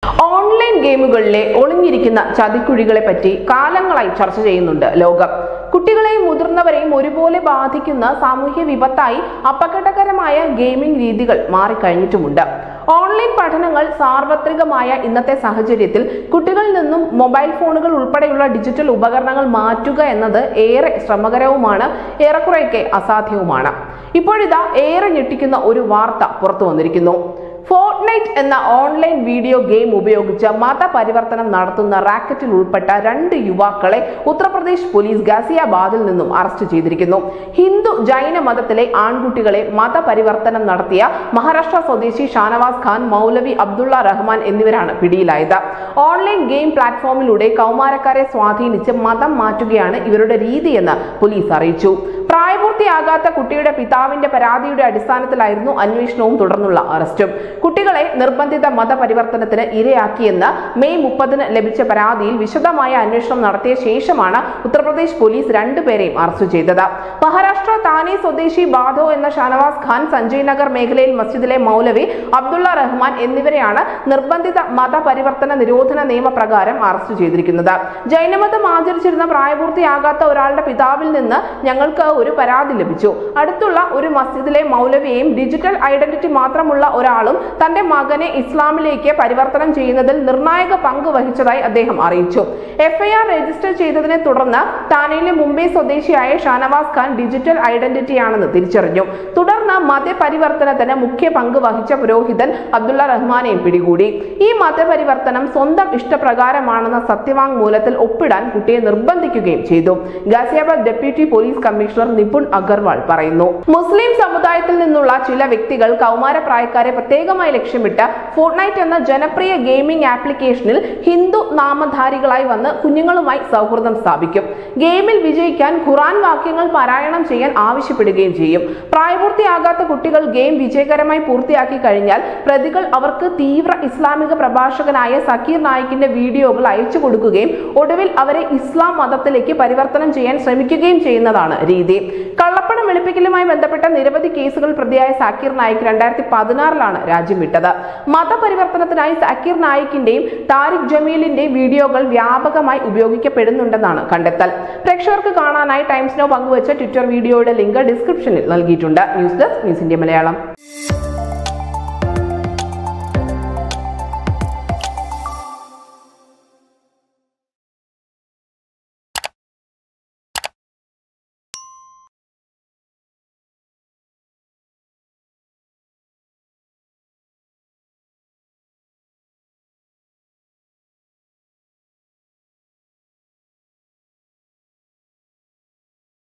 online ഗെയിമുകളിലെ ഒളിഞ്ഞിരിക്കുന്ന ചതിക്കുഴികളെ പറ്റി കാലങ്ങളായി ചർച്ച ചെയ്യുന്നുണ്ട് ലോകം കുട്ടികളെയും മുതിർന്നവരെയും ഒരുപോലെ ബാധിക്കുന്ന സാമൂഹ്യ വിപത്തായി അപകടകരമായ ഗെയിമിംഗ് രീതികൾ മാറിക്കഴിഞ്ഞിട്ടുമുണ്ട് ഓൺലൈൻ പഠനങ്ങൾ സാർവത്രികമായ ഇന്നത്തെ സാഹചര്യത്തിൽ കുട്ടികളിൽ നിന്നും മൊബൈൽ ഫോണുകൾ ഉൾപ്പെടെയുള്ള ഡിജിറ്റൽ ഉപകരണങ്ങൾ മാറ്റുക എന്നത് ഏറെ ശ്രമകരവുമാണ് ഏറെക്കുറെയൊക്കെ അസാധ്യവുമാണ് ഇപ്പോഴിതാ ഏറെ ഞെട്ടിക്കുന്ന ഒരു വാർത്ത പുറത്തു വന്നിരിക്കുന്നു ഫോർട്ട്നൈറ്റ് എന്ന ഓൺലൈൻ വീഡിയോ ഗെയിം ഉപയോഗിച്ച് മതപരിവർത്തനം നടത്തുന്ന റാക്കറ്റിൽ ഉൾപ്പെട്ട രണ്ട് യുവാക്കളെ ഉത്തർപ്രദേശ് പോലീസ് ഗാസിയാബാദിൽ നിന്നും അറസ്റ്റ് ചെയ്തിരിക്കുന്നു ഹിന്ദു ജൈന മതത്തിലെ ആൺകുട്ടികളെ മതപരിവർത്തനം നടത്തിയ മഹാരാഷ്ട്ര സ്വദേശി ഷാനവാസ് ഖാൻ മൗലവി അബ്ദുള്ള റഹ്മാൻ എന്നിവരാണ് പിടിയിലായത് ഓൺലൈൻ ഗെയിം പ്ലാറ്റ്ഫോമിലൂടെ കൗമാരക്കാരെ സ്വാധീനിച്ച് മതം മാറ്റുകയാണ് ഇവരുടെ രീതിയെന്ന് പോലീസ് അറിയിച്ചു പ്രായപൂർത്തിയാകാത്ത കുട്ടിയുടെ പിതാവിന്റെ പരാതിയുടെ അടിസ്ഥാനത്തിലായിരുന്നു അന്വേഷണവും തുടർന്നുള്ള അറസ്റ്റും കുട്ടികളെ നിർബന്ധിത മതപരിവർത്തനത്തിന് ഇരയാക്കിയെന്ന് മെയ് മുപ്പതിന് ലഭിച്ച പരാതിയിൽ വിശദമായ അന്വേഷണം നടത്തിയ ശേഷമാണ് ഉത്തർപ്രദേശ് പോലീസ് രണ്ടുപേരെയും അറസ്റ്റ് ചെയ്തത് മഹാരാഷ്ട്ര താനെ സ്വദേശി ബാധോ എന്ന ഷാനവാസ് ഖാൻ സഞ്ജയ് നഗർ മേഖലയിൽ മസ്ജിദിലെ മൗലവി അബ്ദുള്ള റഹ്മാൻ എന്നിവരെയാണ് നിർബന്ധിത മതപരിവർത്തന നിരോധന നിയമപ്രകാരം അറസ്റ്റ് ചെയ്തിരിക്കുന്നത് ജൈനമതം ആചരിച്ചിരുന്ന പ്രായപൂർത്തിയാകാത്ത ഒരാളുടെ പിതാവിൽ നിന്ന് ഞങ്ങൾക്ക് ഒരു പരാതി ലഭിച്ചു അടുത്തുള്ള ഒരു മസ്ജിദിലെ മൗലവിയെയും ഡിജിറ്റൽ ഐഡന്റിറ്റി മാത്രമുള്ള ഒരാളും തന്റെ മകനെ ഇസ്ലാമിലേക്ക് പരിവർത്തനം ചെയ്യുന്നതിൽ നിർണായക പങ്ക് വഹിച്ചതായി അദ്ദേഹം അറിയിച്ചു എഫ്ഐആർ രജിസ്റ്റർ ചെയ്തതിനെ തുടർന്ന് താനയിലെ മുംബൈ സ്വദേശിയായ ഷാനവാസ് ഖാൻ ഡിജിറ്റൽ ഐഡന്റിറ്റിയാണെന്ന് തിരിച്ചറിഞ്ഞു തുടർന്ന് മതപരിവർത്തനത്തിന് മുഖ്യ പങ്ക് വഹിച്ച പുരോഹിതൻ അബ്ദുള്ള റഹ്മാനെയും പിടികൂടി ഈ മതപരിവർത്തനം സ്വന്തം ഇഷ്ടപ്രകാരമാണെന്ന സത്യവാങ്മൂലത്തിൽ ഒപ്പിടാൻ കുട്ടിയെ നിർബന്ധിക്കുകയും ചെയ്തു Ghaziabad deputy police commissioner Nipun Agarwal പറയുന്നു മുസ്ലിം സമുദായത്തിൽ നിന്നുള്ള ചില വ്യക്തികൾ കൗമാരപ്രായക്കാരെ പ്രത്യേകമായി ലക്ഷ്യമിട്ട് ഫോർട്ട്നൈറ്റ് എന്ന ജനപ്രിയ ഗെയിമിംഗ് ആപ്ലിക്കേഷനിൽ ഹിന്ദു നാമധാരികളായി വന്ന് കുഞ്ഞുങ്ങളുമായി സൗഹൃദം സ്ഥാപിക്കും ഗെയിമിൽ വിജയിക്കാൻ ഖുറാൻ വാക്യങ്ങൾ പാരായണം ചെയ്യാൻ ആവശ്യപ്പെടുകയും ചെയ്യും പ്രായപൂർത്തിയാകാത്ത കുട്ടികൾ ഗെയിം വിജയകരമായി പൂർത്തിയാക്കി കഴിഞ്ഞാൽ പ്രതികൾ അവർക്ക് തീവ്ര ഇസ്ലാമിക പ്രഭാഷകനായ സക്കീർ നായിക്കിന്റെ വീഡിയോകൾ അയച്ചു കൊടുക്കുകയും ഒടുവിൽ അവരെ ഇസ്ലാം മതത്തിലേക്ക് പരിവർത്തനം ചെയ്യാൻ ശ്രമിക്കുകയും ചെയ്യുന്നതാണ് രീതി കള്ളപ്പണം വെളുപ്പിക്കലുമായി ബന്ധപ്പെട്ട നിരവധി കേസുകൾ പ്രതിയായ സാക്കിർ നായിക് രണ്ടായിരത്തി പതിനാറിലാണ് രാജ്യം വിട്ടത് മതപരിവർത്തനത്തിനായി സാക്കിർ നായിക്കിന്റെയും താരിഖ് ജമീലിന്റെയും വീഡിയോകൾ വ്യാപകമായി ഉപയോഗിക്കപ്പെടുന്നുണ്ടെന്നാണ് കണ്ടെത്തൽ പ്രേക്ഷകർക്ക് കാണാനായി ടൈംസ് നോ പങ്കുവച്ച ട്വിറ്റർ വീഡിയോയുടെ ലിങ്ക് ഡിസ്ക്രിപ്ഷനിൽ നൽകിയിട്ടുണ്ട് news desk news India Malayalam